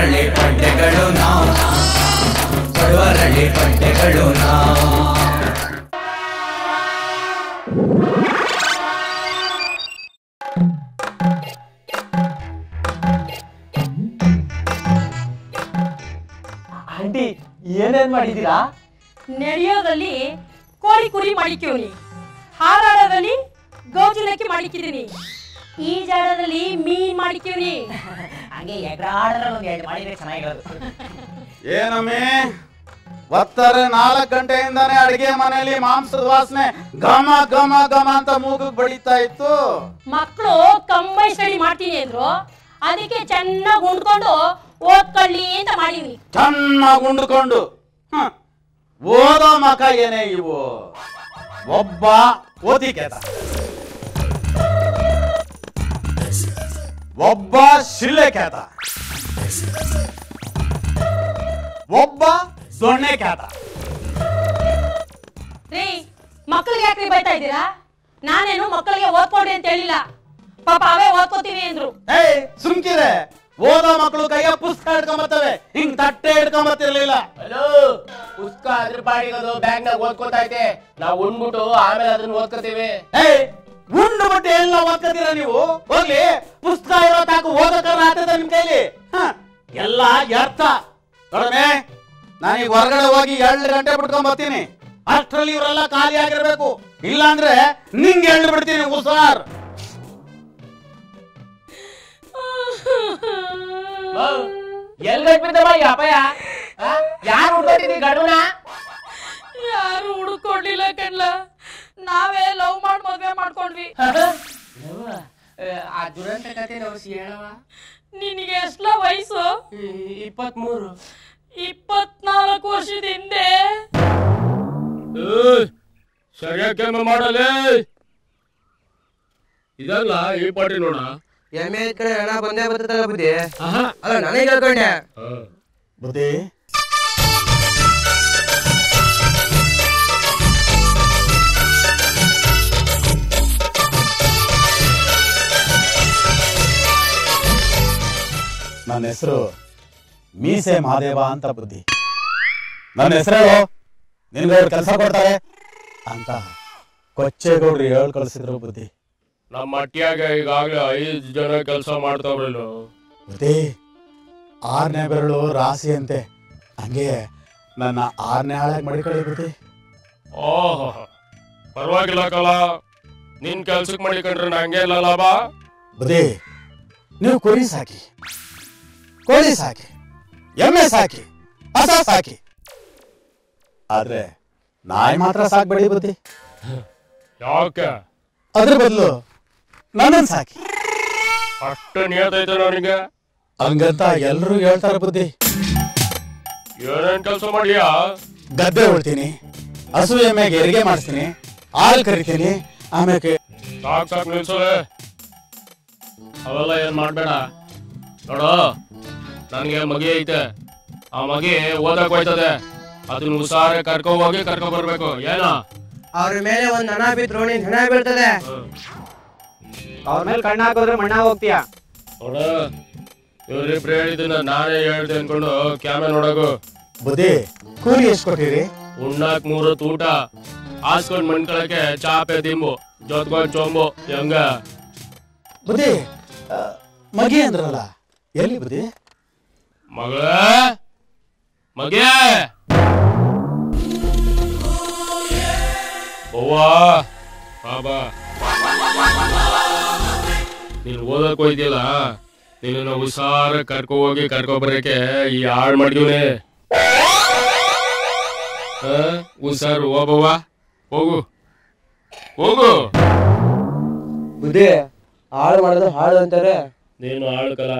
ಬಡವರಳ್ಳಿ ಪಡ್ಡೆಗಳು ನಾವು ಬಡವರಳ್ಳಿ ಪಡ್ಡೆಗಳು ನಾವು ಆಂಟಿ ಏನೇನ್ ಮಾಡಿದೀರಾ ನಡೆಯೋದಲ್ಲಿ ಕೋಳಿ ಕುರಿ ಮಾಡಿಕ್ಕಿವ್ನಿ ಹಾರಾಡೋದಲ್ಲಿ ಗೋಜುಲಕ್ಕಿ ಮಾಡಿಕ್ಕಿದೀನಿ ಈ ಜಾಡದಲ್ಲಿ ಮೀನ್ ಮಾಡಿಕ್ಕಿವ್ನಿ ಹಂಗೆ ಎಗ್ರಾಡಲ್ಲಿ ಒಂದ್ ಎರಡು ಮಾಡಿದ್ರೆ ಚೆನ್ನಾಗಿರೋದು ಏನಮ್ಮಿ ಒತ್ತಾರೆ ನಾಲ್ಕು ಗಂಟೆಯಿಂದಾನೇ ಅಡಿಗೆ ಮನೆಯಲ್ಲಿ ಮಾಂಸದ ವಾಸನೆ ಘಮ ಘಮ ಘಮ ಅಂತ ಮೂಗಕ್ ಬಡಿತಾ ಇತ್ತು ಮಕ್ಕಳು ಕಂಬೈ ಸ್ಟಡಿ ಮಾಡ್ತೀನಿ ಅಂದ್ರು ಅದಕ್ಕೆ ಚೆನ್ನಾಗಿ ಉಂಡ್ಕೊಂಡು ಓದ್ಕೊಳ್ಳಿ ಅಂತ ಮಾಡೀನಿ ಚೆನ್ನಾಗಿ ಉಂಡ್ಕೊಂಡು ಹ. ಓದೋ ಮಕ ಏನೇ ಇವು ಒಬ್ಬ ಓದಿಕೆತ ಒಬ್ಬ ಶಿಳ್ಳೆ ಖ್ಯಾತ ಒಬ್ಬ ಸೊನ್ನೆ ಖ್ಯಾತ ರೀ ಮಕ್ಕಳಿಗೆ ಯಾಕ್ರಿ ಬೈತಾ ಇದ್ದೀರಾ ನಾನೇನು ಮಕ್ಕಳಿಗೆ ಓದ್ಕೊಡ್ರಿ ಅಂತ ಹೇಳಿಲ್ಲ ಪಾಪ ಅವೇ ಓದ್ಕೋತೀವಿ ಅಂದ್ರು ಏಯ್ ಸುಮ್ಕಿರೆ ಓದೋ ಮಕ್ಕಳು ಕೈಯ ಪುಸ್ತಕ ಹಿಡ್ಕೊಂಬತ್ತವೆ ಹಿಂಗ್ ತಟ್ಟೆ ಹಿಡ್ಕೊಂಬತ್ತಿರ್ಲಿಲ್ಲ ಹಲೋ ಪುಸ್ತಕ ಅದ್ರ ಪಾಡಿಗೆ ಅದು ಬ್ಯಾಗ್ ನಾಗ ಓದ್ಕೋತಾ ಐತೆ ನಾವು ಉಂಡ್ಬಿಟ್ಟು ಆಮೇಲೆ ಅದನ್ನ ಓದ್ಕೋತೀವಿ ಏಯ್ ಉಂಡು ಬಿಟ್ಟು ಎಲ್ಲ ಓದ್ಕತೀರ ನೀವು ಹೋಗ್ಲಿ ಪುಸ್ತಕ ಇರೋ ತಾಕು ಓದಕ್ಕಾರ ಆಗ್ತದ ನಿಮ್ ಕೈಲಿ ಹ, ಎಲ್ಲ ವ್ಯರ್ಥ ನೋಡಮೆ ನಾನೀಗ ಹೊರಗಡೆ ಹೋಗಿ ಎರಡು ಗಂಟೆ ಬಿಟ್ಕೊಂಡ್ ಬರ್ತೀನಿ ಅಷ್ಟ್ರಲ್ಲಿ ಇವರೆಲ್ಲ ಖಾಲಿ ಆಗಿರ್ಬೇಕು ಇಲ್ಲಾಂದ್ರೆ ನಿಂಗೆ ಎಳ್ದು ಬಿಡ್ತೀನಿ ಹುಷಾರ್ ಎಲ್ ಬಿದ್ದಮ್ಮ ಈ ಅಪಾಯ ಯಾರು ಹುಡ್ಕೊಂಡಿದ್ರಿ ಗಡುನ ಯಾರು ಹುಡುಕೊಡ್ಲಿಲ್ಲ ಕಣ್ಲ ನಾವೇ ಲವ್ ಮಾಡಿ ಮದ್ವೆ ಮಾಡ್ಕೊಂಡ್ವಿ ಆ ದುರಂತ ಕತೆ ನಾವು ಹೇಳವ ನಿನಗೆ ಎಷ್ಟಲ ವಯಸ್ಸು ಇಪ್ಪತ್ಮೂರು ಇಪ್ಪತ್ನಾಲ್ಕು ವರ್ಷದ ಹಿಂದೆ ಸರಿಯಾಗಿ ಕೆಮ್ಮೆ ಮಾಡಲೇ ಇದಲ್ಲ ಈ ಪಾಟಿ ನೋಡ ಎಮ್ಮೆ ಕಡೆ ಹಣ ಬಂದೇ ಬರ್ತದಲ್ಲ ಬುದ್ಧಿ ಅಲ್ಲ ನನಗೆ ಹೇಳ್ಕೊಂಡೆ ಬುದ್ಧಿ ನನ್ನ ಹೆಸರು ಮೀಸೆ ಮಹಾದೇವ ಅಂತ ಬುದ್ಧಿ ನನ್ನ ಹೆಸರು ನಿನ್ಗೆ ಅವ್ರು ಕೆಲಸ ಕೊಡ್ತಾರೆ ಅಂತ ಕೊಚ್ಚೇಗೌಡ್ರು ಹೇಳ್ ಕಳ್ಸಿದ್ರು ಬುದ್ಧಿ ನಮ್ಮ ಅಟ್ಟಿಯಾಗ ಈಗಾಗಲೇ ಐದು ಜನ ಕೆಲಸ ಮಾಡ್ತಾವ್ರಲ್ಲ ಬುದ್ಧಿ ಆರನೇ ಬೆರಳು ರಾಶಿ ಅಂತೆ ಹಂಗೆ ನನ್ನ ಆರನೇ ಹಾಳಾಗಿ ಮಡಿಕೊಳ್ಳಿ ಬುದ್ಧಿ ಓಹೋ ಪರವಾಗಿಲ್ಲ ಕಲ ನಿನ್ ಕೆಲ್ಸಕ್ಕೆ ಮಾಡಿಕೊಂಡ್ರೆ ನಂಗೆ ಇಲ್ಲ ಲಾಭ ಬುದ್ಧಿ ನೀವು ಕುರಿ ಸಾಕಿ ಕೋಳಿ ಸಾಕಿ ಎಮ್ಮೆ ಸಾಕಿ ಹಸ ಸಾಕಿ ಆದ್ರೆ ನಾಯಿ ಮಾತ್ರ ಸಾಕ್ಬೇಡಿ ಬುದ್ಧಿ ಯಾಕೆ ಅದ್ರ ಬದಲು ನನ್ನನ್ ಸಾಕಿ ಅಷ್ಟು ನಿಯತೈತೆ ನನಗೆ ಹಂಗಂತ ಎಲ್ರು ಹೇಳ್ತಾರೆ ಬುದ್ಧಿ ಏನೇನ್ ಕೆಲಸ ಮಾಡಿಯಾ ಗದ್ದೆ ಉಳ್ತೀನಿ ಹಸು ಎಮ್ಮೆಗೆ ಹೆರಿಗೆ ಮಾಡಿಸ್ತೀನಿ ಹಾಲು ಕರಿತೀನಿ ಆಮೇಲೆ ಸಾಕ್ ಸಾಕ್ ನಿಲ್ಸೋಲೆ ಅವೆಲ್ಲ ಏನ್ ಮಾಡ್ಬೇಡ ನೋಡು ನನಗೆ ಮಗಿ ಐತೆ ಆ ಮಗಿ ಓದಕ್ ಹೋಯ್ತದೆ ಅದನ್ನ ಹುಷಾರೆ ಕರ್ಕೊ ಹೋಗಿ ಕರ್ಕೊ ಬರ್ಬೇಕು ಏನ ಅವ್ರ ಮೇಲೆ ಒಂದ್ ಹಣ ಬಿದ್ರು ನಿನ್ ಹಣ ಬೀಳ್ತದೆ ಅವ್ರ ಮೇಲೆ ಕಣ್ಣ ಹಾಕಿದ್ರೆ ಮಣ್ಣ ಹೋಗ್ತೀಯ ನೋಡ ಇವ್ರಿಬ್ರು ಹೇಳಿದ್ದನ್ನ ನಾನೇ ಹೇಳ್ದೆ ಅನ್ಕೊಂಡು ಕ್ಯಾಮೆ ನೋಡಗು ಬುದ್ಧಿ ಕೂಲಿ ಎಷ್ಟು ಕೊಟ್ಟಿರಿ ಉಣ್ಣಾಕ್ ಮೂರು ಊಟ ಹಾಸ್ಕೊಂಡ್ ಮಣ್ಕೊಳಕ್ಕೆ ಚಾಪೆ ದಿಂಬು ಜೊತ್ಕೊಂಡ್ ಚೊಂಬು ಹೆಂಗ ಬುದ್ಧಿ ಆ, ಮಗಿ ಅಂದ್ರಲ್ಲ ಎಲ್ಲಿ ಬುದ್ಧಿ ಮಗಳ ಮಗೇ ಅವ್ವಾ ಬಾಬಾ ನೀನ್ ಓದಕ್ ಹೋಯ್ತಿಲ್ಲ ನಿನ್ನ ಹುಷಾರ ಕರ್ಕೊ ಹೋಗಿ ಕರ್ಕೊ ಬರಕ್ಕೆ ಈ ಹಾಳ್ ಮಾಡಿದ್ವಿ ಹುಷಾರು ಹೋಗವ್ವ ಹೋಗು ಹೋಗು ಬುದ್ಧಿ ಹಾಳು ಮಾಡೋದು ಹಾಳು ಅಂತಾರೆ ನೀನು ಹಾಳು ಕಲ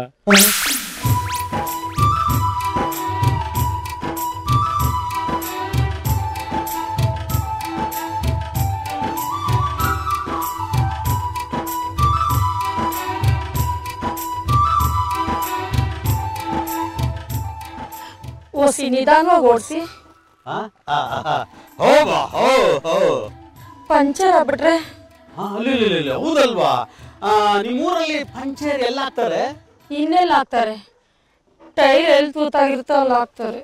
ಓಸಿ ನಿಧಾನವಾಗಿ ಓಡಿಸಿ ಆ? ಆ, ಆ, ಆ. ಹೋಗ ಹೋ ಹೋ ಪಂಚರ್ ಆಗ್ಬಿಟ್ರೆ ಹಾ, ಅಲ್ಲಿ ಇಲ್ಲಿ, ಇಲ್ಲಿ, ಇಲ್ಲಿ, ಹೌದಲ್ವಾ ಆ, ನಿಮ್ಮೂರಲ್ಲಿ ಪಂಚರ್ ಎಲ್ಲ ಹಾಕ್ತಾರೆ ಇನ್ನೆಲ್ಲ ಹಾಕ್ತಾರೆ ಟೈರ್ ಎಲ್ಲಿ ತೂತಾಗಿರ್ತಾವಲ್ಲ ಹಾಕ್ತಾರೆ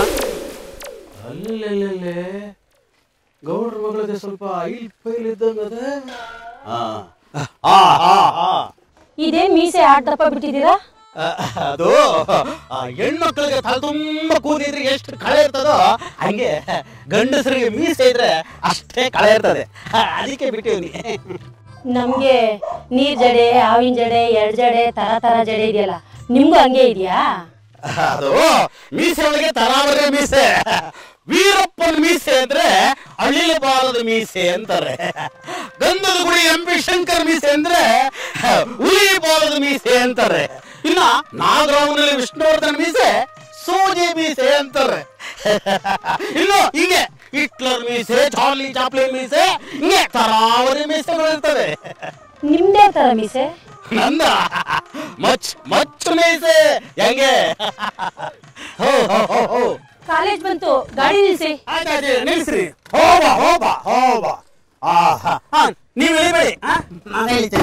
ಅಲ್ಲೇ ಗೌಡ್ರ ಮಗಳಿಗೆ ಸ್ವಲ್ಪ ಐಲ್ ಪೈಲ್ ಇದ್ದಂಗ ಅದ ಆ, ಆ, ಆ. ಇದೇನ್ ಮೀಸೆ ಆಟ್ ದಪ್ಪ ಬಿಟ್ಟಿದ್ದೀರಾ ಆ, ಅದು ಆ, ಹೆಣ್ಮಕ್ಳಿಗೆ ತಲೆ ತುಂಬ ಕೂದಿದ್ರೆ ಎಷ್ಟು ಕಳೆ ಇರ್ತದೋ ಹಂಗೆ ಗಂಡಸರಿಗೆ ಮೀಸೆ ಇದ್ರೆ ಅಷ್ಟೇ ಕಳೆ ಇರ್ತದೆ ಆ, ಅದಕ್ಕೆ ಬಿಟ್ಟಿವ್ನಿ ನಮ್ಗೆ ನೀರ್ ಜಡೆ ಹಾವಿನ ಜಡೆ ಎರಡ್ ಜಡೆ ತರ ತರ ಜಡೆ ಇದೆಯಲ್ಲ ನಿಮ್ಗೂ ಹಂಗೆ ಇದೆಯಾ ಅದು ಮೀಸೆ ಒಳಗೆ ತರಾವರೆ ಮೀಸೆ ವೀರಪ್ಪನ ಮೀಸೆ ಅಂದ್ರೆ ಅಳಿಲು ಬಾಲದ ಮೀಸೆ ಅಂತಾರೆ ಗಂಧದ ಗುಡಿ ಎಂ ಪಿ ಶಂಕರ್ ಮೀಸೆ ಅಂದ್ರೆ ಹುಲಿ ಬಾಲದ ಮೀಸೆ ಅಂತಾರೆ ಇನ್ನ ನಾಗರಾವನಲ್ಲಿ ವಿಷ್ಣುವರ್ಧನ್ ಮೀಸೆ ಸೂಜಿ ಮೀಸೆ ಅಂತಾರೆ ಇನ್ನು ಹಿಂಗೆ ಹಿಟ್ಲರ್ ಮೀಸೆ ಚಾರ್ಲಿ ಚಾಪ್ಲಿನ್ ಮೀಸೆ ಹಿಂಗೆ ತರಾವರಿ ಮೀಸೆಗಳು ಇರ್ತವೆ ನಿಮ್ದೇ ತರ ಮೀಸೆ ನಂದ ಮಚ್ ಮಚ್ ಮೀಸೆ ಹೆಂಗೆ ಹೋ ಹೋ ಹೋ ಹೋ ಕಾಲೇಜ್ ಬಂತು ಗಾಡಿ ನಿಲ್ಸಿ ಆಯ್ತಾಯ್ತು ನಿಲ್ಸ್ರಿ ಹೋಗ ಹೋಗ ಹೋಗ ಆಹಾ ಹಾ ನೀವು ಇಳಿಬೇಡಿ ಆ? ನಾನು ಇಳಿತೇನೆ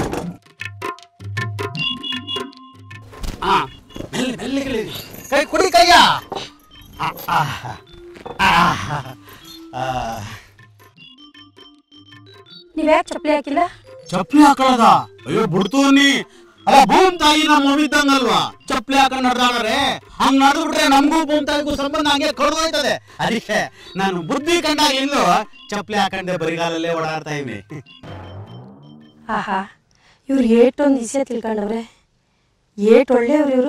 ಹಾ ಮೆಲ್ಲ ಮೆಲ್ಲಿಗೆ ಇಳಿರಿ. ಕೈ ಕುಡಿ ಕೈಯ ಆ, ಆಹಾ. ಆಹಾ. ಆ. ನೀವ್ ಯಾಕೆ ಚಪ್ಪಲಿ ಹಾಕಿಲ್ಲ ಚಪ್ಪಲಿ ಹಾಕೊಳ್ಳದ ಅಯ್ಯೋ ಬಿಡ್ತು ನೀ ಅಲ್ಲ ಭೂಮ್ ತಾಯಿ ನಮ್ಮ ಮಮ್ಮಿದ್ದಂಗಲ್ವಾ ಚಪ್ಪಲಿ ಹಾಕೊಂಡು ನಡೆದಾಡ್ರೆ ಹಂಗ್ ನಡೆದು ಬಿಟ್ರೆ ನಮಗೂ ಭೂಮ್ ತಾಯಿಗೂ ಸಂಬಂಧ ಹಂಗೆ ಕಡ್ದೋಯ್ತದೆ ಅದಕ್ಕೆ ನಾನು ಬುದ್ಧಿ ಕಂಡಾಗಿಂದು ಚಪ್ಪಲಿ ಹಾಕೊಂಡೆ ಬರಿಗಾಲಲ್ಲೇ ಓಡಾಡ್ತಾ ಇವ್ನಿ ಆಹಾ ಇವ್ರು ಏಟೊಂದು ಇಸೆ ತಿಳ್ಕೊಂಡವ್ರೆ ಏಟ್ ಒಳ್ಳೆಯವ್ರು ಇವರು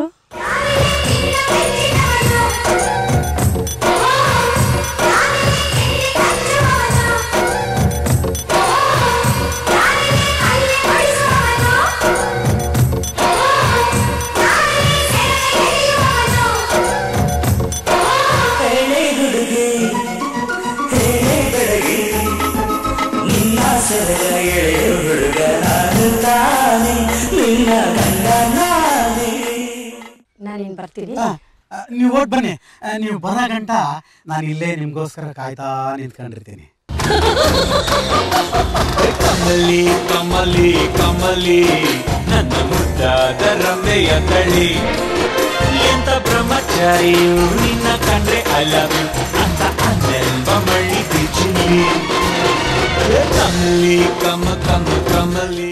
ನಾನೇನ್ ಬರ್ತೀನಿ ನೀವು ಓಟ್ ಬನ್ನಿ ಆ, ನೀವು ಬರ ಗಂಟ ನಾನು ಇಲ್ಲೇ ನಿಮ್ಗೋಸ್ಕರ ಕಾಯ್ತಾ ನಿಂತ್ಕೊಂಡಿರ್ತೀನಿ ಕಮಲಿ ಕಮಲಿ ಕಮಲಿ ನನ್ನ ಮುದ್ದಾದ ರಮ್ಮೆಯ ತಳಿ ಎಂತ ಬ್ರಹ್ಮಚಾರಿಯು ನಿನ್ನ ಕಂಡ್ರೆ ಐ ಲವ್ ಯು ಅಂತ ಅನ್ನೆಲ್ವ ಮಳ್ಳಿ ಬಿಚ್ಚಿಲಿ ಕಮಲಿ ಕಮ ಕಮ ಕಮಲಿ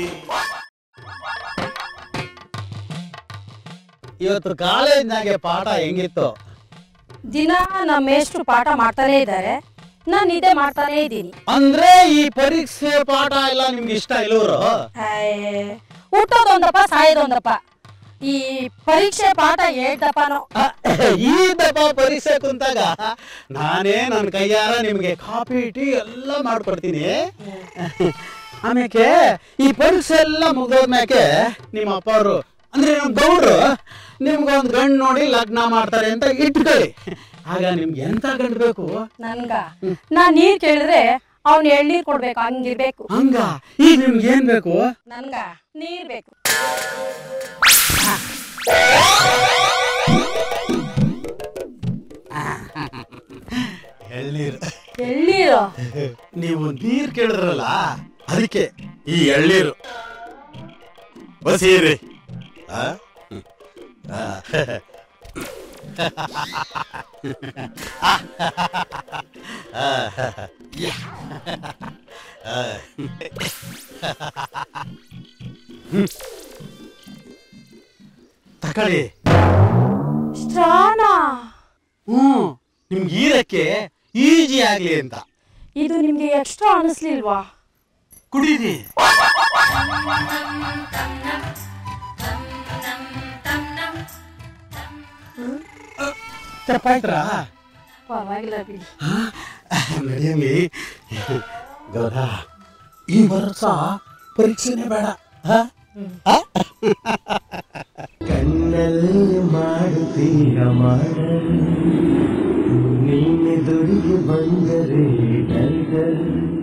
ಇವತ್ತು ಕಾಲೇಜ್ನಾಗೆ ಪಾಠ ಹೆಂಗಿತ್ತು ದಿನ ನಮ್ಮ ಮೇಷ್ಟ್ರು ಪಾಠ ಮಾಡ್ತಾನೆ ಇದ್ದಾರೆ ನಾನು ಇದೇ ಮಾಡ್ತಾನೆ ಇದ್ದೀನಿ ಅಂದ್ರೆ ಈ ಪರೀಕ್ಷೆ ಪಾಠ ಎಲ್ಲ ನಿಮ್ಗೆ ಇಷ್ಟ ಇಲ್ಲವರು ಹುಟ್ಟೋದೊಂದಪ್ಪ ಸಾಯೋದೊಂದಪ್ಪ ಈ ಪರೀಕ್ಷೆ ಪಾಠ ಏಟಪ್ಪನೋ ಈ ದಪ ಪರೀಕ್ಷೆ ಕುಂತಾಗ ನಾನೇ ನನ್ನ ಕೈಯಾರ ನಿಮ್ಗೆ ಕಾಫಿ ಟೀ ಎಲ್ಲ ಮಾಡ್ಕೊಡ್ತೀನಿ ಆಮೇಲೆ ಈ ಪರೀಕ್ಷೆ ಎಲ್ಲ ಮುಗಿದೋದ್ಮ್ಯಾಕೆ ನಿಮ್ಮ ಅಪ್ಪ ಅವರು ಅಂದ್ರೆ ನಮ್ ಗೌಡ್ರು ನಿಮ್ಗೊಂದು ಗಂಡು ನೋಡಿ ಲಗ್ನ ಮಾಡ್ತಾರೆ ಅಂತ ಇಟ್ಕೊಳ್ಳಿ ಆಗ ನಿಮ್ಗೆ ಎಂತ ಗಂಡು ಬೇಕು ನನ್ಗ ನಾನ್ ನೀರ್ ಕೇಳಿದ್ರೆ ಅವ್ನ್ ಎಳ್ನೀರ್ ಕೊಡ್ಬೇಕು ಹಂಗಿರ್ಬೇಕು ಹಂಗ ಈಗ ನಿಮ್ಗೆ ಏನ್ ಬೇಕು ನನ್ಗ ನೀರ್ ಬೇಕು ಎಳ್ನೀರು ಎಳ್ನೀರು ನೀವು ನೀರ್ ಕೇಳಿದ್ರಲ್ಲ ಅದಕ್ಕೆ ಈ ಎಳ್ನೀರು ಬಸೀರಿ ಆ? ಆ. ತಕೊಳ್ಳಿ ಸ್ಟ್ರಾನಾ ಹ್ಮ್ ನಿಮ್ಗೆ ಈರಕ್ಕೆ ಈಜಿ ಆಗ್ಲಿ ಅಂತ ಇದು ನಿಮ್ಗೆ ಎಕ್ಸ್ಟ್ರಾ ಅನಿಸ್ಲಿಲ್ವಾ ಕುಡೀರಿ ತಪ್ಪಾಯ್ತ್ರಾ ಪರವಾಗಿಲ್ಲ ಬಿಡಿ ನಡೆಯಲಿ ಗೌರ ಈ ವರ್ಷ ಪರೀಕ್ಷೆನೇ ಬೇಡ ಹ? ಹ? ಕಣ್ಣಲ್ಲಿ ಮಾಡುತ್ತೀಯ ಮಾಡಲು ನೀನೆದುರಿಗೆ ಬಂದರೆ ಟೈಗರ್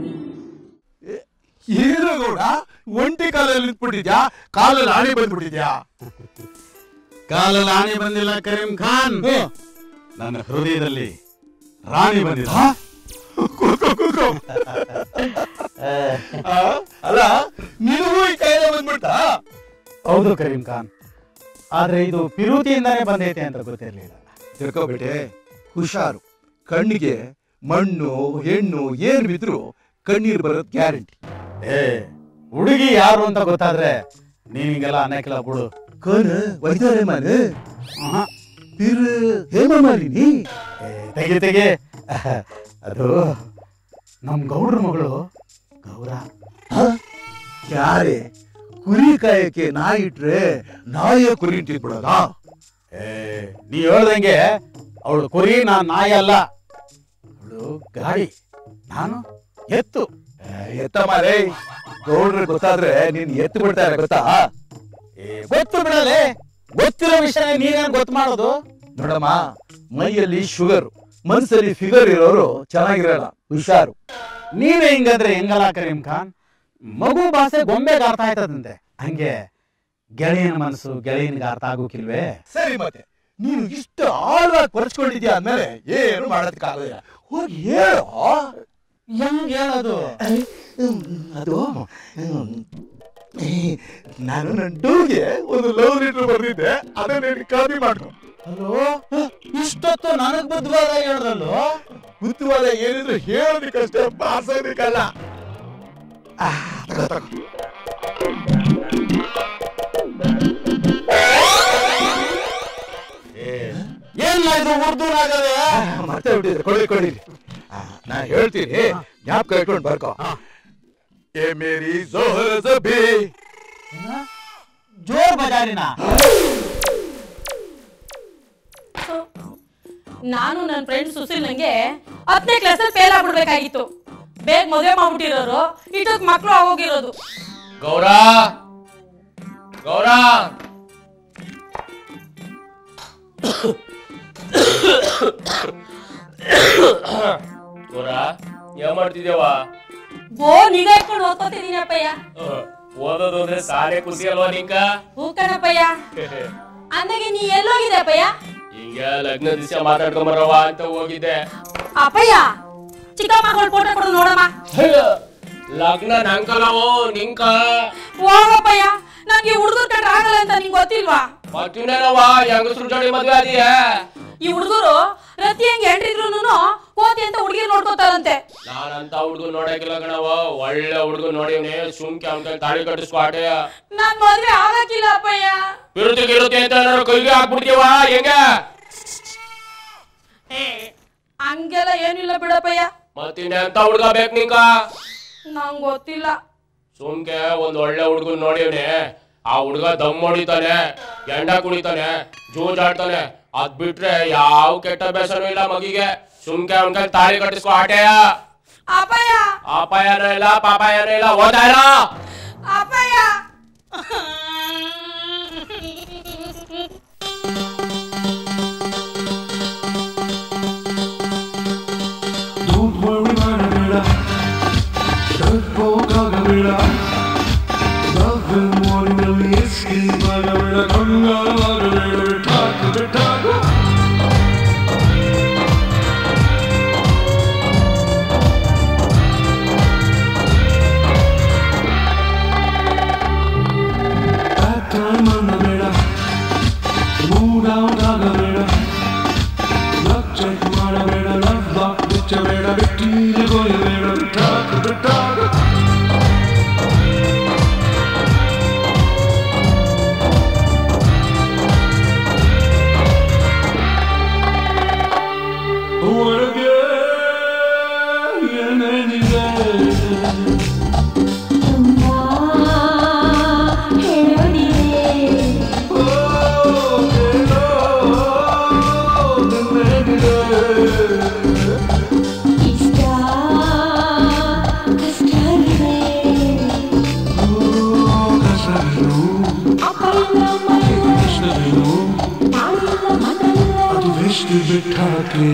ಏನು ಗೌಡ ಒಂಟಿ ಕಾಲಲ್ಲಿ ನಿಂತ್ಬಿಟ್ಟಿದ್ಯಾ ಕಾಲಲ್ಲಿ ಆಣೆ ಬಂದ್ಬಿಟ್ಟಿದ್ಯಾ ಕಾಲಲ್ಲಿ ಆಣೆ ಬಂದಿಲ್ಲ ಕರೀಂ ಖಾನ್ ನನ್ನ ಹೃದಯದಲ್ಲಿ ರಾಣಿ ಬಂದಿಲ್ಲ ಕೂತ್ಕೋ ಕೂತ್ಕೋ ಆ, ಅಲ್ಲ ನಿನಗೂ ಈ ಕಾಯಿಲೆ ಬಂದ್ಬಿಟ್ಟ ಹೌದು ಕರೀಂ ಖಾನ್ ಆದ್ರೆ ಇದು ಪಿರುತಿಯಿಂದಾನೇ ಬಂದೈತೆ ಅಂತ ಗೊತ್ತಿರ್ಲಿಲ್ಲ ತಿಳ್ಕೊಬಿಟ್ಟೆ ಹುಷಾರು ಕಣ್ಣಿಗೆ ಮಣ್ಣು ಹೆಣ್ಣು ಏನ್ ಬಿದ್ರು ಕಣ್ಣೀರ್ ಬರೋದ್ ಗ್ಯಾರಂಟಿ ಏ ಹುಡುಗಿ ಯಾರು ಅಂತ ಗೊತ್ತಾದ್ರೆ ನೀನ್ ಹಿಂಗೆಲ್ಲ ಅನ್ನಕ್ಕಿಲ್ಲ ಬಿಡು ಕನ್ ವೈದ್ಯರೇ ಮಾನೆ ಆಹಾ. ಪಿರು ಹೇಮ ಮಾಲಿನಿ ಏ, ತೆಗಿ ತೆಗಿ ಅದು ನಮ್ ಗೌಡ್ರ ಮಗಳು ಗೌರ ಯಾರೇ ಕುರಿ ಕಾಯಕ್ಕೆ ನಾಯಿ ಇಟ್ರೆ ನಾಯ ಕುರಿ ಬಿಡೋದ ಏ ನೀ ಹೇಳ್ದಂಗೆ ಅವಳು ಕುರಿ ನಾನ್ ನಾಯಿ ಅಲ್ಲ ಅವಳು ಗಾಡಿ ನಾನು ಎತ್ತು ಎತ್ತ ಮಾರೇ ಗೌಡ್ರು ಗೊತ್ತಾದ್ರೆ ನೀನ್ ಎತ್ತು ಬಿಡ್ತಾರೆ ಗೊತ್ತಾ ಏ, ಗೊತ್ತು ಬಿಡಲೆ ಗೊತ್ತಿರೋ ವಿಷಯ ನೀನೇನ್ ಗೊತ್ತು ಮಾಡೋದು ನೋಡಮ್ಮ ಮೈಯಲ್ಲಿ ಶುಗರ್ ಮನ್ಸಲ್ಲಿ ಫಿಗರ್ ಇರೋರು ಚೆನ್ನಾಗಿರಲ್ಲ ಹುಷಾರು ನೀವೇ ಹಿಂಗಂದ್ರೆ ಹೆಂಗಲ್ಲ ಕರೀಂ ಖಾನ್ ಮಗು ಭಾಷೆ ಗೊಂಬೆಗೆ ಅರ್ಥ ಆಯ್ತದಂತೆ ಹಂಗೆ ಗೆಳೆಯನ ಮನಸ್ಸು ಗೆಳೆಯನಿಗೆ ಅರ್ಥ ಆಗೋಕಿಲ್ವೇ ಸರಿ ಮತ್ತೆ ನೀನು ಇಷ್ಟು ಆಳವಾಗಿ ಕೊರಚ್ಕೊಂಡಿದ್ಯಾ ಅಂದ್ಮೇಲೆ ಏನು ಮಾಡೋದಕ್ಕಾಗೋದಿಲ್ಲ ಹೋಗಿ ಹೇಳು ಹೆಂಗ್ ಹೇಳೋದು ಅದು ಹ್ಮ್, ಏ, ನಾನು ನನ್ನ ಟೂಗೆ ಒಂದು ಲವ್ ಲೆಟರ್ ಬರ್ದಿದ್ದೆ ಅದನ್ನ ನೀನು ಕಾಪಿ ಮಾಡ್ಕೊ ಹಲೋ ಇಷ್ಟೊತ್ತು ನನಗ್ ಬುದ್ಧವಾದ ಹೇಳ್ದಲ್ಲೋ ಬುದ್ಧಿವಾದ ಏನಿದ್ರು ಹೇಳೋದಿಕ್ಕಷ್ಟೇ ಬಾರ್ಸೋದಿಕ್ಕಲ್ಲ ಆ, ತಗೋ, ತಗೋ. ಏನ್ ಇದು ಉರ್ದು ಆಗದೆ ಆ, ಮತ್ತೆ ಬಿಟ್ಟಿದ್ರೆ ಕೊಡಿ ಕೊಡಿ ಆ, ನಾ ಹೇಳ್ತೀನಿ ಜ್ಞಾಪಕ ಇಟ್ಕೊಂಡು ಬರ್ಕೋ ಏ ಮೇರಿ ಜೋಹರ್ ಜಬಿ ಜೋರ್ ಬಜಾರಿನ ನಾನು ನನ್ನ ಫ್ರೆಂಡ್ ಸುಶೀಲ್ ನಂಗೆ ಹತ್ತನೇ ಕ್ಲಾಸಲ್ಲಿ ಫೇಲ್ ಆಗ್ಬಿಡ್ಬೇಕಾಗಿತ್ತು ಬೇಗ ಮದುವೆ ಮಾಡ್ಬಿಟ್ಟಿರೋರು ಇಷ್ಟೊತ್ತು ಮಕ್ಕಳು ಆಗೋಗಿರೋದು ಗೌರ ಗೌರ ಗೌರ ಏನ್ ಮಾಡ್ತಿದ್ಯವ ಗೋ ನಿಗಾ ಇಟ್ಕೊಂಡು ಓದ್ಕೋತಿದೀನಿ ಅಪ್ಪಯ್ಯ ಓದೋದು ಅಂದ್ರೆ ಸಾರೆ ಖುಷಿ ಅಲ್ವಾ ನಿಂಕ ಹೂ ಕಣಪ್ಪಯ್ಯ ಅಂದಾಗೆ ನೀ ಎಲ್ಲೋಗಿದೆ ಅಪ್ಪಯ್ಯ ಈಗ ಲಗ್ನ ದಿವಸ ಮಾತಾಡ್ಕೊಂಬರವ ಅಂತ ಹೋಗಿದ್ದೆ ಅಪ್ಪಯ್ಯ ಚಿಕ್ಕ ಮಗಳು ಫೋಟೋ ಕೊಡು ನೋಡಮ್ಮ ಲಗ್ನ ನಂಕಲವೋ ನಿಂಕ ಹೋಗಪ್ಪಯ್ಯ ನಂಗೆ ಹುಡುಗರು ಕಂಡ್ರೆ ಆಗಲ್ಲ ಅಂತ ನಿಂಗೆ ಗೊತ್ತಿಲ್ವಾ ಮತ್ತಿನ್ನೇನವ ಹೆಂಗಸ್ರು ಜೋಡಿ ಮದ್ವೆ ಆದಿಯ ಈ ಹುಡುಗರು ರತಿ ಹೆಂಗ್ ಹೆಂಡ್ರಿದ್ರು ಕೋತಿ ಅಂತ ಹುಡುಗಿ ನೋಡ್ಕೋತಾರಂತೆ ನಾನಂತ ಹುಡ್ಗನ್ ನೋಡಕಿಲ್ಲ ಕಣವ ಒಳ್ಳೆ ಹುಡ್ಗನ್ ನೋಡಿವ್ನಿ ಸುಮ್ಕೆ ಅವ್ನ ತಾಳಿ ಕಟ್ಟಿಸ್ಕೊಟೆ ನಾನ್ ಮದ್ವೆ ಆಗಕ್ಕಿಲ್ಲ ಅಪ್ಪಯ್ಯ ಇರುತ್ತೆ ಇರುತ್ತೆ ಅಂತ ಏನಾರು ಕೈಗೆ ಹಾಕ್ಬಿಡ್ತೀವ ಹೆಂಗ ಏ, ಹಂಗೆಲ್ಲ ಏನಿಲ್ಲ ಬಿಡಪ್ಪಯ್ಯ ಮತ್ತಿನ್ನೆಂತ ಹುಡ್ಗ ಬೇಕು ನಿಂಕ ನಂಗ್ ಗೊತ್ತಿಲ್ಲ ಸುಮ್ಕೆ ಒಂದ್ ಒಳ್ಳೆ ಹುಡ್ಗನ್ ನೋಡಿವ್ನಿ ಆ ಹುಡ್ಗ ದಮ್ ಹೊಡಿತಾನೆ ಎಂಡ ಕುಡಿತಾನೆ ಜೂಜಾಡ್ತಾನೆ ಅದ್ ಬಿಟ್ರೆ ಯಾವ ಕೆಟ್ಟ ಬೇಸನೂ ಇಲ್ಲ ಮಗಿಗೆ ಸುಮ್ಕೆ ಅವ್ನ ಕೈ ತಾಳಿ ಕಟ್ಟಿಸ್ಕೊ ಆಟೆಯ ಅಪ್ಪಯ್ಯ ಅಪಾಯನೂ ಇಲ್ಲ ಪಾಪಾಯನೂ ಇಲ್ಲ ಓದಾರ ಅಪ್ಪಯ್ಯ Don't worry, Manavera. Don't go, Gagavera. Love and morning will be isky, Gagavera. Come, Gagavera. Talk, talk, talk. That time, Manavera. Move down, Gagavera. Luck check ಮಾಡಬೇಡ ಲವ್ ಲಾಕ್ ಬಿಚ್ಚಬೇಡ ಬಿಟ್ಟಿಗೆ ಹೋಯಬೇಡ ಬಿಟ್ಟಾಕ ಬಿಟ್ಟಾಕ ಒಳಗೆ ಏನೇನಿದೆ ಓ ಏನೋ ನಿನ್ನೇನಿದೆ ಕಸರು ಕೃಷ್ಣವೇನು ಅದು ಎಷ್ಟು ಬಿಟ್ಟಾಕೆ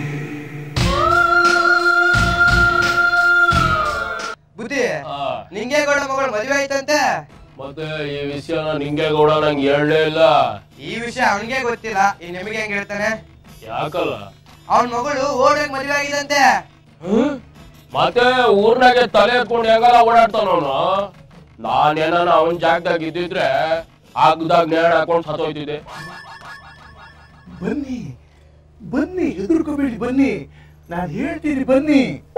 ಬುದ್ಧಿ ನಿಂಗೆ ಗೌಡ ಮಗಳು ಮದುವೆ ಆಯ್ತಂತೆ ಮತ್ತೆ ಈ ವಿಷಯನ ನಿಂಗೆ ಗೌಡ ನಂಗೆ ಹೇಳಲೇ ಇಲ್ಲ ಈ ವಿಷಯ ಅವನಿಗೆ ಗೊತ್ತಿಲ್ಲ ಈ ನಿಮಗೆ ಹೆಂಗ್ ಹೇಳ್ತಾನೆ ಯಾಕಲ್ಲ ಅವನ್ ಮಗಳು ಓಡೋಕ್ ಮದುವೆ ಆಗಿದಂತೆ ಮತ್ತೆ ಊರ್ನಾಗೆ ತಲೆ ಎತ್ಕೊಂಡು ಹೆಂಗಲ್ಲ ಓಡಾಡ್ತಾನ ಅವನು ನಾನೇನ ಅವನ್ ಜಾಗದಾಗ ಇದ್ದಿದ್ರೆ ಆಗದಾಗ ನೇಣ ಹಾಕೊಂಡು ಸತ್ತೋಯ್ತಿದೆ ಬನ್ನಿ ಬನ್ನಿ ಹೆದರ್ಕೋಬೇಡಿ ಬನ್ನಿ ನಾನು ಹೇಳ್ತೀನಿ ಬನ್ನಿ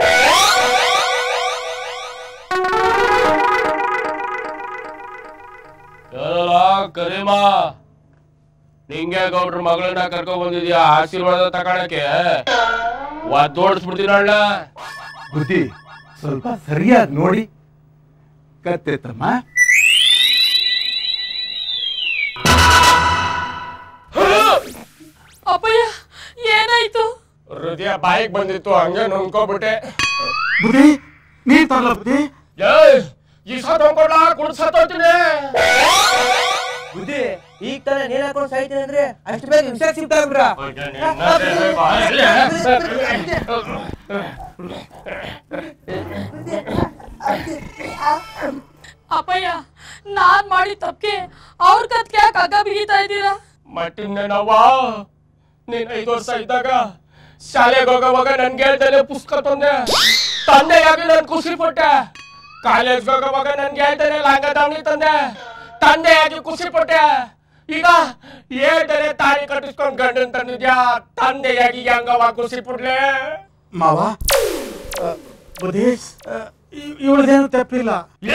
ಯಾರಲ್ಲ ಕರೀಮಾ ನಿಂಗೆ ಗೌಡ್ರ ಮಗಳನ್ನ ಕರ್ಕೊಂಡ್ ಬಂದಿದ್ಯಾ ಆಶೀರ್ವಾದ ತಗೊಳಕ್ಕೆ ಒದ್ದೋಡಿಸ್ಬಿಡ್ತೀನಣ್ಣ ಬುದ್ಧಿ ಸ್ವಲ್ಪ ಸರಿಯಾಗಿ ನೋಡಿ ಕತ್ತೆ ತಮ್ಮ ಅಪ್ಪಯ್ಯ ಏನಾಯ್ತು ಹೃದಯ ಬಾಯಿಗೆ ಬಂದಿತ್ತು ಹಂಗೆ ನುಂಗ್ಕೋಬಿಟ್ಟೆ ಬುದ್ಧಿ ನೀರ್ ತಗೊಳ್ಳ ಬುದ್ಧಿ ಏಯ್ ಈ ಸತ್ತೋಗ್ಬಿಡ ಕುಡ್ ಸತ್ತೋಗ್ತೀನಿ ಬುದ್ಧಿ ಈಗ ತಾನೇ ನೀನ್ ಹಾಕೊಂಡು ಸಾಯ್ತೀನಿ ಅಂದ್ರೆ ಅಷ್ಟು ಬೇಗ ವಿಷಯ ಸಿಗ್ತಾ ಬಿಡ್ರ ಅಪ್ಪಯ್ಯ ನಾನ್ ಮಾಡಿ ತಪ್ಪಿಗೆ ಅವ್ರ ಕತ್ಗೆ ಯಾಕೆ ಹಗ್ಗ ಬಿಗಿತಾ ಇದ್ದೀರಾ ಮಟ್ಟಿನ್ನೇನವ್ವ ನೀನ್ ಐದು ವರ್ಷ ಇದ್ದಾಗ ಶಾಲೆಗೆ ಹೋಗೋವಾಗ ನನ್ಗೆ ಹೇಳ್ತಾನೆ ಪುಸ್ತಕ ತಂದೆ ತಂದೆಯಾಗಿ ನಾನು ಖುಷಿ ಪಟ್ಟೆ ಕಾಲೇಜ್ಗೆ ಹೋಗೋವಾಗ ನನ್ಗೆ ಹೇಳ್ತಾನೆ ಲಂಗ ದಾವಣಿ ತಂದೆ ತಂದೆಯಾಗಿ ಖುಷಿ ಪಟ್ಟೆ ಈಗ ಹೇಳ್ತಾನೆ ತಾಳಿ ಕಟ್ಟಿಸ್ಕೊಂಡ್ ಗಂಡನ್ ತಂದಿದ್ಯಾ ತಂದೆಯಾಗಿ ಹೆಂಗವ ಖುಷಿ ಪಡ್ಲೆ ಮಾವ ಆ, ಬುದ್ಧಿ ಇವಳದೇನು ತಪ್ಪಿಲ್ಲ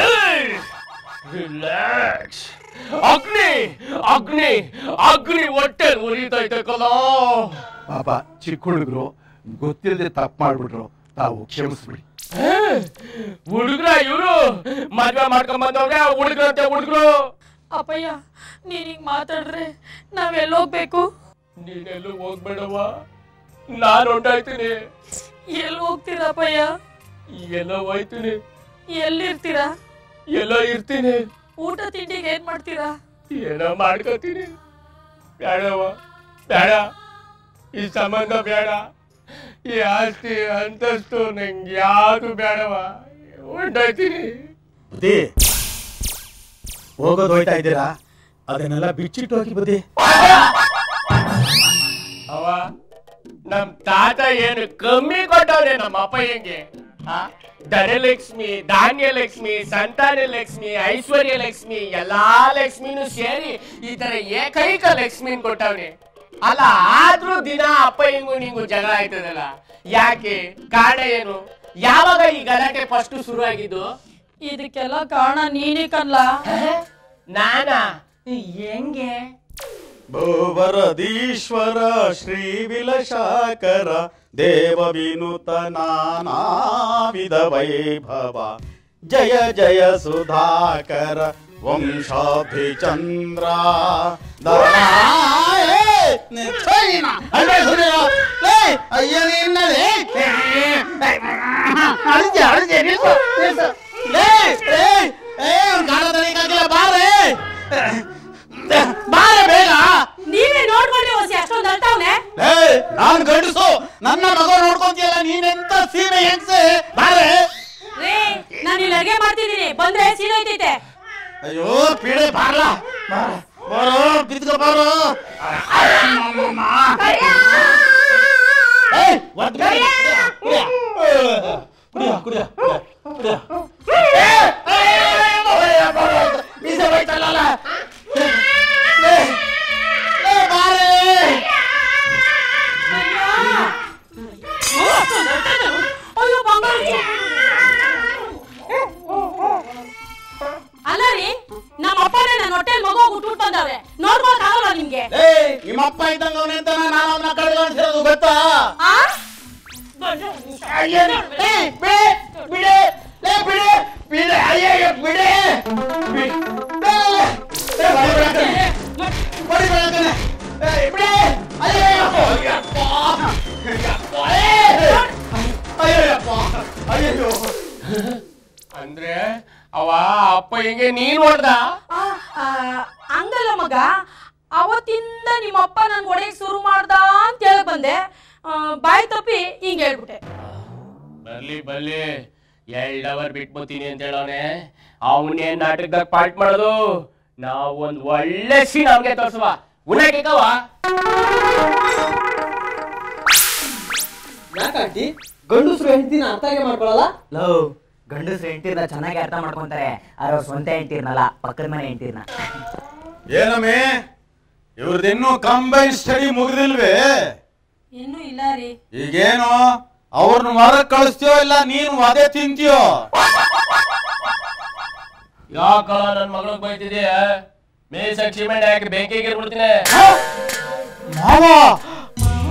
ರಿಲ್ಯಾಕ್ಸ್ ಅಗ್ನಿ ಅಗ್ನಿ ಅಗ್ನಿ ಹೊಟ್ಟೆ ಉರಿತೈತೆ ಕಲೋ ಪಾಪ ಚಿಕ್ಕ ಹುಡುಗರು ಗೊತ್ತಿಲ್ಲದೆ ತಪ್ಪು ಮಾಡ್ಬಿಟ್ರು ತಾವು ಕ್ಷಮಿಸ್ಬಿಡಿ ಹುಡುಗ್ರ ಇವ್ರು ಮದ್ವೆ ಮಾಡ್ಕೊಂಡ್ ಬಂದವ್ರೆ ಹುಡುಗ್ರಂತೆ ಹುಡುಗ್ರು ಅಪ್ಪಯ್ಯ ನೀನ್ ಹಿಂಗ್ ಮಾತಾಡಿದ್ರೆ ನಾವೆಲ್ಲೋಗ್ಬೇಕು ನೀನೆಲ್ಲೂ ಹೋಗ್ಬೇಡವ್ವ ನಾನು ಹೊಂಟಾಯ್ತೀನಿ ಎಲ್ಲಿ ಹೋಗ್ತೀರಾ ಅಪ್ಪಯ್ಯ ಎಲ್ಲೋ ಹೋಯ್ತೀನಿ ಎಲ್ಲಿರ್ತೀರಾ ಎಲ್ಲೋ ಇರ್ತೀನಿ ಊಟ ತಿಂಡಿಗೆ ಏನ್ ಮಾಡ್ತೀರಾ ಏನೋ ಮಾಡ್ಕೋತೀನಿ ಬೇಡವ್ವ ಬೇಡ ಈ ಸಂಬಂಧ ಬೇಡ ಈ ಆಸ್ತಿ ಅಂತಸ್ತು ನಂಗೆ ಯಾವುದು ಬೇಡವ ಹೊಂಟಾಯ್ತೀನಿ ಬುದ್ಧಿ ಹೋಗೋದು ಹೋಯ್ತಾ ಇದ್ದೀರಾ ಅದನ್ನೆಲ್ಲ ಬಿಚ್ಚಿಟ್ಟು ಹೋಗಿ ಬುದ್ಧಿ ಅವ ನಮ್ ತಾತ ಏನು ಕಮ್ಮಿ ಕೊಟ್ಟವ್ರೆ ನಮ್ಮ ಅಪ್ಪಯ್ಯಂಗೆ ಆ? ಧನಲಕ್ಷ್ಮಿ ಧಾನ್ಯ ಲಕ್ಷ್ಮಿ ಸಂತಾನ ಲಕ್ಷ್ಮಿ ಐಶ್ವರ್ಯ ಲಕ್ಷ್ಮಿ ಎಲ್ಲಾ ಲಕ್ಷ್ಮಿನೂ ಸೇರಿ ಈ ತರ ಏಕೈಕ ಲಕ್ಷ್ಮಿನ್ ಕೊಟ್ಟವ್ನೆ ಅಲ್ಲ ಆದ್ರೂ ದಿನ ಅಪ್ಪಯ್ಯಂಗೂ ನಿಂಗೂ ಜಗಳ ಆಯ್ತದಲ್ಲ ಯಾಕೆ ಕಾರಣ ಏನು ಯಾವಾಗ ಈ ಗಲಾಟೆ ಫಸ್ಟ್ ಶುರು ಆಗಿದ್ದು ಇದಕ್ಕೆಲ್ಲ ಕಾರಣ ನೀನೇ ಕನ್ಲ ನಾನಾ ಹೆಂಗೆ ಭೂವರದೀಶ್ವರ ಶ್ರೀ ವಿಲಶಾಕರ ದೇವ ವಿನುತ ನಾನಾವಿಧ ವೈಭವ ಜಯ ಜಯ ಸುಧಾಕರ ವಂಶಾಭಿಚಂದ್ರ ಅಯ್ಯ ನಿನ್ನಲೇ ಅಳಿಜೆ ಅಳಿಜೆ ನಿಲ್ಸು ನಿಲ್ಸು ಲೇ ಏ ಏ ಕಾಲ ತನಿಕಾಗಿಲ್ಲ ಬಾರೆ ಬಾರೆ ಬೇಗ ನೀವೇ ನೋಡ್ಕೊಂಡ್ರೆ ಹೊಸಿ ಅಷ್ಟೊಂದು ಅಳ್ತಾವ್ನೆ ಏ ನಾನ್ ಗಂಡಸು ನನ್ನ ಮಗ ನೋಡ್ಕೊಂತಿಯಲ್ಲ ನೀನೆಂತ ಸೀಮೆ ಹೆಂಗ್ಸೆ ಬಾರೆ ರೇ ನಾನು ಇಲ್ಲಿ ಅಡ್ಗೆ ಮಾಡ್ತಿದ್ದೀನಿ ಬಂದ್ರೆ ಸೀದೋಯ್ತೈತೆ ಅಯ್ಯೋ ಪೀಡೆ ಬಾರ್ಲ ಬಾರ ಬಾರೋ ಬಿದ್ಕೊ ಬಾರೋ ಏಯ್, ಒದ್ ಬಿಡಿ. ಕುಡಿಯ, ಕುಡಿಯ, ಕುಡಿಯ, ಕುಡಿಯ, ಕುಡಿಯ. ಏ, ಏ, ಏ, ಬಾರೋ, ಮೀಸೆ ಹೋಯ್ತಲ್ಲ ಏ, ಏ, ಬಾರೆ ಅಯ್ಯೋ ಬಂಗಾರ ಅಲ್ಲ ರೀ ನಮ್ಮ ಅಪ್ಪನೇ ನನ್ನ ಹೊಟ್ಟೆಲ್ ಮಗು ಹುಟ್ಟು ಬಂದವ್ರೆ ನೋಡ್ಕೊಳಕ್ ಆಗಲ್ಲ ನಿಮ್ಗೆ ಏ ನಿಮ್ಮಪ್ಪ ಇದ್ದಂಗ ಅವನೇ ಅಂತ ನಾನು ಅವನ ಕಡೆಗಣಿಸಿರೋದು ಗೊತ್ತಾ ಆ? ಅಯ್ಯೋ, ಏ, ಬಿಡೆ, ಬಿಡೆ, ಲೇ, ಬಿಡೆ, ಬಿಡೆ, ಅಯ್ಯಯ್ಯೋ, ಬಿಡೆ. ಬಿ- ಏ, ಏ, ಬಡಿ ಬಿಡಕ್ಕನೆ. ಬಡಿ ಬಿಡಕ್ಕನೆ. ಏ, ಬಿಡೆ, ಅಯ್ಯಯ್ಯೋ, ಅಯ್ಯಪ್ಪ, ಅಯ್ಯಪ್ಪ, ಏ, ಅಯ್ಯಯ್ಯಪ್ಪ, ಅಯ್ಯಯ್ಯೋ. ಅಂದ್ರೆ ಅವ ಅಪ್ಪ ಹಿಂಗೆ ನೀನ್ ಹೊಡ್ದ ಆ, ಆ, ಹಂಗಲ್ಲ ಮಗ ಅವತ್ತಿಂದ ನಿಮ್ಮ ಅಪ್ಪ ನನ್ ಒಡೆಯಕ್ ಶುರು ಮಾಡ್ದ ಅಂತ ಹೇಳಕ್ ಬಂದೆ ಆ, ಬಾಯ್ ತಪ್ಪಿ ಹಿಂಗ್ ಹೇಳ್ಬಿಟ್ಟೆ ಬರ್ಲಿ ಬರ್ಲಿ ಎರಡ್ ಅವರ್ ಬಿಟ್ಬೋತೀನಿ ಅಂತ ಹೇಳೋನೆ ಅವನೇ ನಾಟಕದಾಗ ಪಾರ್ಟ್ ಮಾಡೋದು ನಾವ್ ಒಂದ್ ಒಳ್ಳೆ ಸೀನ್ ಅವ್ನಿಗೆ ತೋರ್ಸುವ ಉಣ್ಣಾಕಿಕವ ಯಾಕಾಂಟಿ ಗಂಡಸ್ರು ಹೆಂಡತಿನ ಅರ್ಥಾಗೆ ಮಾಡ್ಕೊಳಲ್ಲ ಲವ್ ಗಂಡಸ್ರು ಹೆಂಡ್ತಿರ್ನ ಚೆನ್ನಾಗಿ ಅರ್ಥ ಮಾಡ್ಕೊಂತಾರೆ ಆದ್ರೆ ಅವ್ರ ಸ್ವಂತ ಹೆಂಡ್ತಿರ್ನಲ್ಲ ಪಕ್ಕದ ಮನೆ ಹೆಂಡ್ತಿರ್ನ ಏನಮ್ಮಿ ಇವ್ರದಿನ್ನೂ ಕಂಬೈನ್ ಸ್ಟಡಿ ಮುಗಿದಿಲ್ವೇ ಇನ್ನೂ ಇಲ್ಲ ರೀ ಈಗೇನು ಅವ್ರನ್ನ ಹೊರಗ್ ಕಳಿಸ್ತೀಯೋ ಇಲ್ಲ ನೀನು ಅದೇ ತಿಂತೀಯೋ ಯಾಕಲ್ಲ ನನ್ ಮಗಳಿಗೆ ಬೈತಿದ್ಯಾ ಮೇಸಕ್ ಸಿಮೆಂಟ್ ಹಾಕಿ ಬೆಂಕಿಗೆ ಇರ್ಬಿಡ್ತೀನಿ ಮಾವ